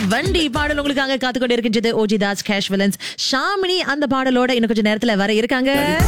வண்டி பாடல் உங்களுக்காக காத்து கொண்டு இருக்கின்றது ஓஜி தாஸ் கேஷ் விலன்ஸ் ஷாமினி அந்த பாடலோட இன்னும் கொஞ்சம் நேரத்துல வர இருக்காங்க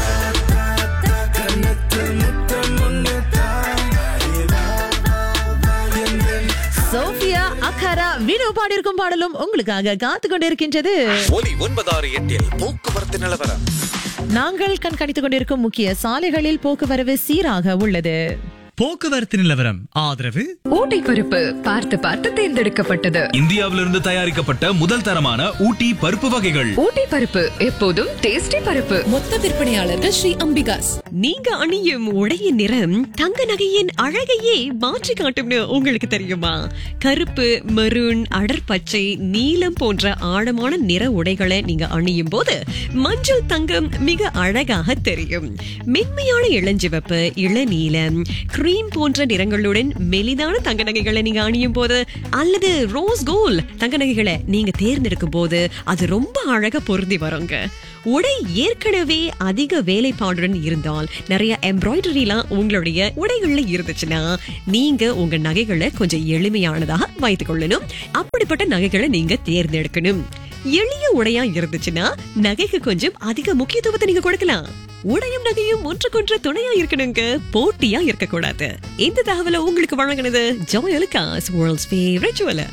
சோஃபியா அக்காரா வினு பாடியிருக்கும் பாடலும் உங்களுக்காக காத்து கொண்டு இருக்கின்றது ஒலி ஒன்பதாறு எட்டில் போக்குவரத்து நிலவரம் நாங்கள் கண்காணித்துக் கொண்டிருக்கும் முக்கிய சாலைகளில் போக்குவரவு சீராக உள்ளது போக்குவரத்து நிலவரம் ஆதரவு ஊட்டி பருப்பு பார்த்து பார்த்து தேர்ந்தெடுக்கப்பட்டது இந்தியாவிலிருந்து தயாரிக்கப்பட்ட முதல் தரமான ஊட்டி பருப்பு வகைகள் ஊட்டி பருப்பு எப்போதும் டேஸ்டி பருப்பு மொத்த விற்பனையாளர்கள் ஸ்ரீ அம்பிகாஸ் நீங்க அணியும் உடையின் நிறம் தங்க நகையின் அழகையே மாற்றி காட்டும்னு உங்களுக்கு தெரியுமா கருப்பு மெரூன் அடர்பச்சை நீலம் போன்ற ஆழமான நிற உடைகளை நீங்க அணியும் போது மஞ்சள் தங்கம் மிக அழகாக தெரியும் மென்மையான இளஞ்சிவப்பு இளநீலம் கிரீம் போன்ற நிறங்களுடன் மெலிதான தங்க நகைகளை நீங்க அணியும் போது அல்லது ரோஸ் கோல்ட் தங்க நகைகளை நீங்க தேர்ந்தெடுக்கும் போது அது ரொம்ப அழகா பொருந்தி வருங்க உடை ஏற்கனவே அதிக வேலைப்பாடுடன் இருந்தால் நிறைய எம்ப்ராய்டரிலாம் உங்களுடைய உடைகள்ல இருந்துச்சுன்னா நீங்க உங்க நகைகளை கொஞ்சம் எளிமையானதாக வைத்துக் கொள்ளணும் அப்படிப்பட்ட நகைகளை நீங்க தேர்ந்தெடுக்கணும் எளிய உடையா இருந்துச்சுன்னா நகைக்கு கொஞ்சம் அதிக முக்கியத்துவத்தை நீங்க கொடுக்கலாம் உடையும் நகையும் ஒன்றுக்கொன்று துணையா இருக்கணுங்க போட்டியா இருக்கக்கூடாது இந்த தகவலை உங்களுக்கு வழங்கினது ஜோயலுக்காஸ் வேர்ல்ட்ஸ் ஃபேவரட் ஜுவலர்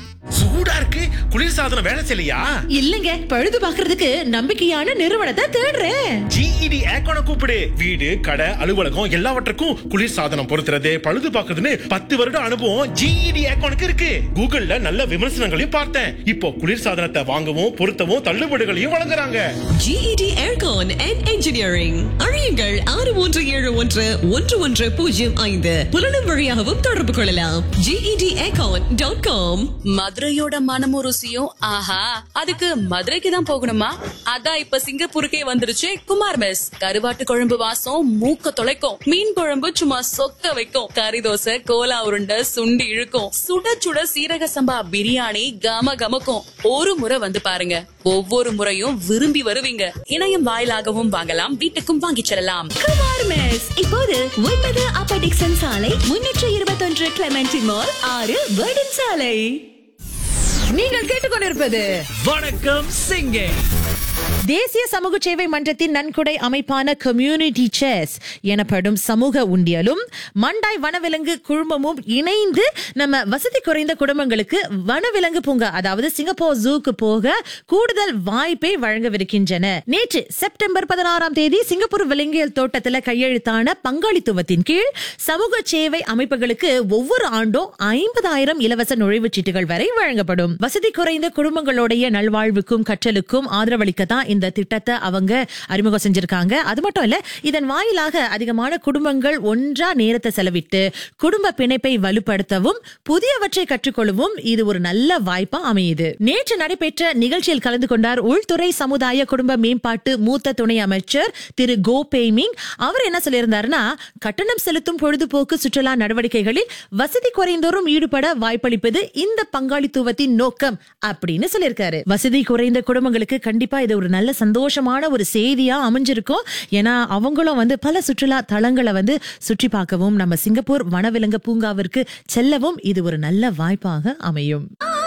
சூடா இருக்கு குளிர் சாதனம் வேலை செய்யலையா இல்லங்க பழுது பாக்குறதுக்கு நம்பிக்கையான நிறுவனத்தை தேடுறேன் ஜிஇடி ஏக்கோன கூப்பிடு வீடு கடை அலுவலகம் எல்லாவற்றுக்கும் குளிர் சாதனம் பொருத்துறது பழுது பார்க்கறதுன்னு பத்து வருட அனுபவம் ஜிஇடி ஏக்கோனுக்கு இருக்கு கூகுள்ல நல்ல விமர்சனங்களையும் பார்த்தேன் இப்போ குளிர் சாதனத்தை வாங்கவும் பொருத்தவும் தள்ளுபடிகளையும் வழங்குறாங்க GED Aircon and Engineering அழியுங்கள் ஆறு மூன்று ஏழு ஒன்று ஒன்று ஒன்று பூஜ்ஜியம் ஐந்து புலனும் வழியாகவும் தொடர்பு கொள்ளலாம் ஜிஇடி ஏர்கான் டாட் காம் மதுரையோட மனமும் ருசியும் ஆஹா அதுக்கு மதுரைக்கு தான் போகணுமா அதான் இப்ப சிங்கப்பூருக்கே வந்துருச்சு குமார் மெஸ் கருவாட்டு குழம்பு வாசம் மூக்க தொலைக்கும் மீன் குழம்பு சும்மா சொக்க வைக்கும் கறி தோசை கோலா உருண்டை சுண்டி இழுக்கும் சுட சுட சீரக சம்பா பிரியாணி கம கமக்கும் ஒரு முறை வந்து பாருங்க ஒவ்வொரு முறையும் விரும்பி வருவீங்க இணையம் வாயிலாகவும் வாங்கலாம் வீட்டுக்கும் வாங்கிச் செல்லலாம் குமார் மெஸ் இப்போது ஒன்பது அப்பர் டிக்சன் சாலை முன்னூற்று இருபத்தொன்று கிளமெண்டி மால் ஆறு வேர்டன் சாலை நீங்கள் கேட்டுக்கொண்டிருப்பது வணக்கம் சிங்கே தேசிய சமூக சேவை மன்றத்தின் நன்கொடை அமைப்பான கம்யூனிட்டி சேர்ஸ் எனப்படும் சமூக உண்டியலும் மண்டாய் வனவிலங்கு குழுமமும் இணைந்து நம்ம வசதி குறைந்த குடும்பங்களுக்கு வனவிலங்கு பூங்கா அதாவது சிங்கப்பூர் ஜூக்கு போக கூடுதல் வாய்ப்பை வழங்கவிருக்கின்றன நேற்று செப்டம்பர் பதினாறாம் தேதி சிங்கப்பூர் விலங்கியல் தோட்டத்தில் கையெழுத்தான பங்காளித்துவத்தின் கீழ் சமூக சேவை அமைப்புகளுக்கு ஒவ்வொரு ஆண்டும் ஐம்பதாயிரம் இலவச நுழைவுச் சீட்டுகள் வரை வழங்கப்படும் வசதி குறைந்த குடும்பங்களுடைய நல்வாழ்வுக்கும் கற்றலுக்கும் ஆதரவளிக்கத்தான் இந்த திட்டத்தை அவங்க அறிமுகம் செஞ்சிருக்காங்க அது மட்டும் இல்ல இதன் வாயிலாக அதிகமான குடும்பங்கள் ஒன்றா நேரத்தை செலவிட்டு குடும்ப பிணைப்பை வலுப்படுத்தவும் புதியவற்றை கற்றுக்கொள்ளவும் இது ஒரு நல்ல வாய்ப்பா அமையுது நேற்று நடைபெற்ற நிகழ்ச்சியில் கலந்து கொண்டார் உள்துறை சமுதாய குடும்ப மேம்பாட்டு மூத்த துணை அமைச்சர் திரு கோ பேய்மிங் அவர் என்ன சொல்லியிருந்தாருன்னா கட்டணம் செலுத்தும் பொழுதுபோக்கு சுற்றுலா நடவடிக்கைகளில் வசதி குறைந்தோரும் ஈடுபட வாய்ப்பளிப்பது இந்த பங்காளித்துவத்தின் நோக்கம் அப்படின்னு சொல்லியிருக்காரு வசதி குறைந்த குடும்பங்களுக்கு கண்டிப்பா இது ஒரு நல்ல சந்தோஷமான ஒரு செய்தியா அமைஞ்சிருக்கும் ஏன்னா அவங்களும் வந்து பல சுற்றுலா தலங்களை வந்து சுற்றி பார்க்கவும் நம்ம சிங்கப்பூர் வனவிலங்கு பூங்காவிற்கு செல்லவும் இது ஒரு நல்ல வாய்ப்பாக அமையும்